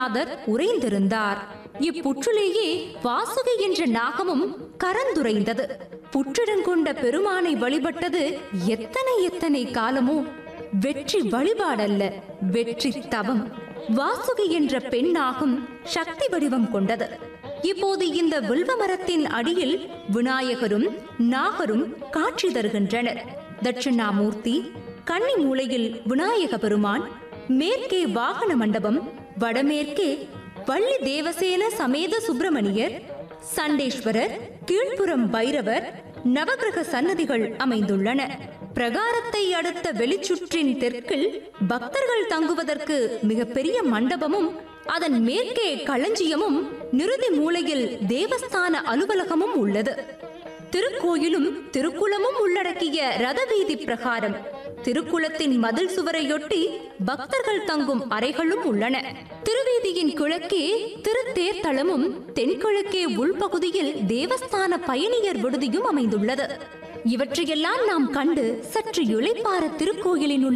நாதர் உறைந்திருந்தார் இப்புற்றிலேயே வாசுகி என்ற நாகமும் கரந்துரைந்தது புற்றிடங்கொண்ட பெருமானை வழிபட்டது எத்தனை எத்தனை காலமோ வெற்றி வழிபாடல்ல வெற்றி தவம் வாசுகி என்ற பெண் நாகம் சக்தி வடிவம் கொண்டது இப்போது இந்த வில்வ மரத்தின் அடியில் விநாயகரும் நாகரும் காட்சி தருகின்றனர் தட்சிணாமூர்த்தி கன்னி மூலையில் விநாயக பெருமான் மேற்கே வாகன மண்டபம் வடமேற்கே வள்ளி தேவசேன சமேத சுப்பிரமணியர் சண்டேஸ்வரர் கீழ்ப்புறம் பைரவர் நவகிரக சன்னதிகள் அமைந்துள்ளன பிரகாரத்தை அடுத்த வெளிச்சுற்றின் தெற்கில் பக்தர்கள் தங்குவதற்கு மிகப்பெரிய மண்டபமும் அதன் மேற்கே களஞ்சியமும் நிருதி மூலையில் தேவஸ்தான அலுவலகமும் உள்ளது திருக்கோயிலும் திருக்குளமும் உள்ளடக்கிய ரதவீதி பிரகாரம் திருக்குளத்தின் மதில் சுவரையொட்டி பக்தர்கள் தங்கும் அறைகளும் உள்ளன திருவீதியின் கிழக்கே திருத்தேர்தளமும் தென்கிழக்கே உள்பகுதியில் தேவஸ்தான பயணியர் விடுதியும் அமைந்துள்ளது இவற்றையெல்லாம் நாம் கண்டு சற்று இளைப்பாற திருக்கோயிலின் உள்ள